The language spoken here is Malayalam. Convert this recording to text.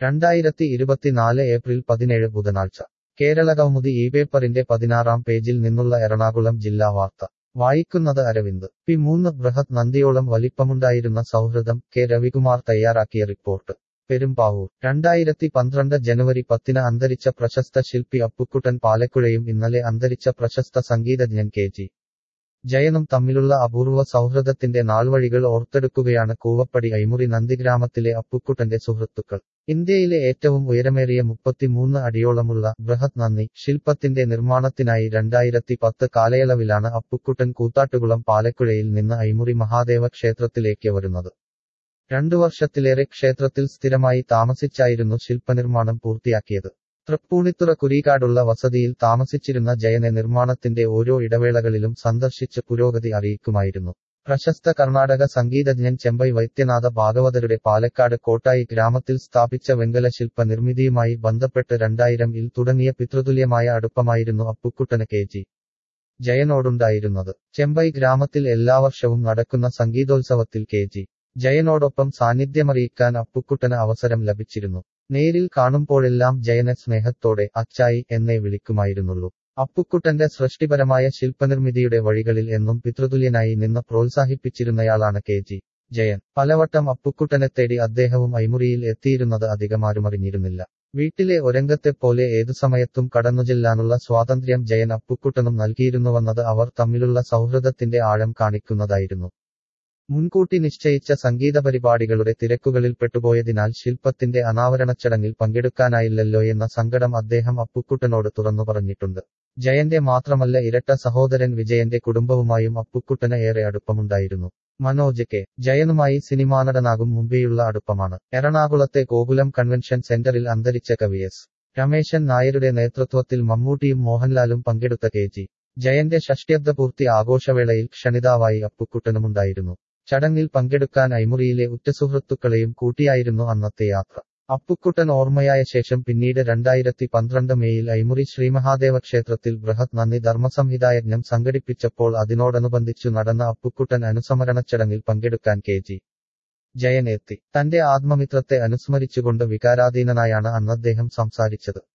രണ്ടായിരത്തി ഇരുപത്തിനാല് ഏപ്രിൽ പതിനേഴ് ബുധനാഴ്ച കേരളകൗമുദി ഈ പേപ്പറിന്റെ പതിനാറാം പേജിൽ നിന്നുള്ള എറണാകുളം ജില്ലാ വാർത്ത വായിക്കുന്നത് അരവിന്ദ് പി മൂന്ന് ബൃഹത് നന്ദിയോളം വലിപ്പമുണ്ടായിരുന്ന സൗഹൃദം കെ രവികുമാർ തയ്യാറാക്കിയ റിപ്പോർട്ട് പെരുമ്പാവൂർ രണ്ടായിരത്തി പന്ത്രണ്ട് ജനുവരി പത്തിന് അന്തരിച്ച പ്രശസ്ത ശില്പി അപ്പുക്കുട്ടൻ പാലക്കുഴയും ഇന്നലെ അന്തരിച്ച പ്രശസ്ത സംഗീതജ്ഞൻ കെ ജി ജയനും തമ്മിലുള്ള അപൂർവ സൗഹൃദത്തിന്റെ നാൾവഴികൾ ഓർത്തെടുക്കുകയാണ് കൂവപ്പടി ഐമുറി നന്ദിഗ്രാമത്തിലെ അപ്പുക്കുട്ടന്റെ സുഹൃത്തുക്കൾ ഇന്ത്യയിലെ ഏറ്റവും ഉയരമേറിയ മുപ്പത്തിമൂന്ന് അടിയോളമുള്ള ബൃഹത് നന്ദി ശില്പത്തിന്റെ നിർമ്മാണത്തിനായി രണ്ടായിരത്തി പത്ത് കാലയളവിലാണ് അപ്പുക്കുട്ടൻ കൂത്താട്ടുകുളം പാലക്കുഴയിൽ നിന്ന് ഐമുറി മഹാദേവ ക്ഷേത്രത്തിലേക്ക് വരുന്നത് രണ്ടു വർഷത്തിലേറെ ക്ഷേത്രത്തിൽ സ്ഥിരമായി താമസിച്ചായിരുന്നു ശില്പനിർമ്മാണം പൂർത്തിയാക്കിയത് തൃപ്പൂണിത്തുറ കുരീകാടുള്ള വസതിയിൽ താമസിച്ചിരുന്ന ജയനെ നിർമ്മാണത്തിന്റെ ഓരോ ഇടവേളകളിലും സന്ദർശിച്ച് പുരോഗതി അറിയിക്കുമായിരുന്നു പ്രശസ്ത കർണാടക സംഗീതജ്ഞൻ ചെമ്പൈ വൈദ്യനാഥ ഭാഗവതരുടെ പാലക്കാട് കോട്ടായി ഗ്രാമത്തിൽ സ്ഥാപിച്ച വെങ്കല ശില്പ നിർമ്മിതിയുമായി ബന്ധപ്പെട്ട് രണ്ടായിരം ഇൽ തുടങ്ങിയ പിതൃതുല്യമായ അടുപ്പമായിരുന്നു അപ്പുക്കുട്ടന് കെ ജി ജയനോടുണ്ടായിരുന്നത് ചെമ്പൈ ഗ്രാമത്തിൽ എല്ലാ വർഷവും നടക്കുന്ന സംഗീതോത്സവത്തിൽ കെ ജി ജയനോടൊപ്പം സാന്നിധ്യമറിയിക്കാൻ അപ്പുക്കുട്ടന് അവസരം ലഭിച്ചിരുന്നു നേരിൽ കാണുമ്പോഴെല്ലാം ജയനെ സ്നേഹത്തോടെ അച്ചായി എന്നേ വിളിക്കുമായിരുന്നുള്ളൂ അപ്പുക്കുട്ടന്റെ സൃഷ്ടിപരമായ ശില്പനിർമ്മിതിയുടെ വഴികളിൽ എന്നും പിതൃതുല്യനായി നിന്ന് പ്രോത്സാഹിപ്പിച്ചിരുന്നയാളാണ് കെ ജി ജയൻ പലവട്ടം അപ്പുക്കുട്ടനെ തേടി അദ്ദേഹവും ഐമുറിയിൽ എത്തിയിരുന്നത് അധികമാരുമറിഞ്ഞിരുന്നില്ല വീട്ടിലെ ഒരംഗത്തെപ്പോലെ ഏതു സമയത്തും കടന്നുചെല്ലാനുള്ള സ്വാതന്ത്ര്യം ജയൻ അപ്പുക്കുട്ടനും നൽകിയിരുന്നുവെന്നത് അവർ തമ്മിലുള്ള സൗഹൃദത്തിന്റെ ആഴം കാണിക്കുന്നതായിരുന്നു മുൻകൂട്ടി നിശ്ചയിച്ച സംഗീത പരിപാടികളുടെ തിരക്കുകളിൽ പെട്ടുപോയതിനാൽ ശില്പത്തിന്റെ അനാവരണച്ചടങ്ങിൽ പങ്കെടുക്കാനായില്ലല്ലോ എന്ന സങ്കടം അദ്ദേഹം അപ്പുക്കുട്ടനോട് തുറന്നു പറഞ്ഞിട്ടുണ്ട് ജയന്റെ മാത്രമല്ല ഇരട്ട സഹോദരൻ വിജയന്റെ കുടുംബവുമായും അപ്പുക്കുട്ടന് ഏറെ അടുപ്പമുണ്ടായിരുന്നു മനോജ് കെ ജയനുമായി സിനിമാനടനാകും മുമ്പേയുള്ള അടുപ്പമാണ് എറണാകുളത്തെ ഗോകുലം കൺവെൻഷൻ സെന്ററിൽ അന്തരിച്ച കവി എസ് രമേശൻ നായരുടെ നേതൃത്വത്തിൽ മമ്മൂട്ടിയും മോഹൻലാലും പങ്കെടുത്ത കെ ജി ജയന്റെ ഷഷ്ട്യബ്ദപൂർത്തി ആഘോഷവേളയിൽ ക്ഷണിതാവായി അപ്പുക്കുട്ടനുമുണ്ടായിരുന്നു ചടങ്ങിൽ പങ്കെടുക്കാൻ ഐമുറിയിലെ ഉറ്റസുഹൃത്തുക്കളെയും കൂട്ടിയായിരുന്നു അന്നത്തെ യാത്ര അപ്പുക്കുട്ടൻ ഓർമ്മയായ ശേഷം പിന്നീട് രണ്ടായിരത്തി പന്ത്രണ്ട് മെയിൽ ഐമുറി ശ്രീമഹാദേവ ക്ഷേത്രത്തിൽ ബൃഹത് നന്ദി ധർമ്മസംഹിതായജ്ഞം സംഘടിപ്പിച്ചപ്പോൾ അതിനോടനുബന്ധിച്ചു നടന്ന അപ്പുക്കുട്ടൻ അനുസ്മരണ ചടങ്ങിൽ പങ്കെടുക്കാൻ കെ ജി ജയൻ എത്തി തന്റെ ആത്മമിത്രത്തെ അനുസ്മരിച്ചുകൊണ്ട് വികാരാധീനനായാണ് അന്നദ്ദേഹം സംസാരിച്ചത്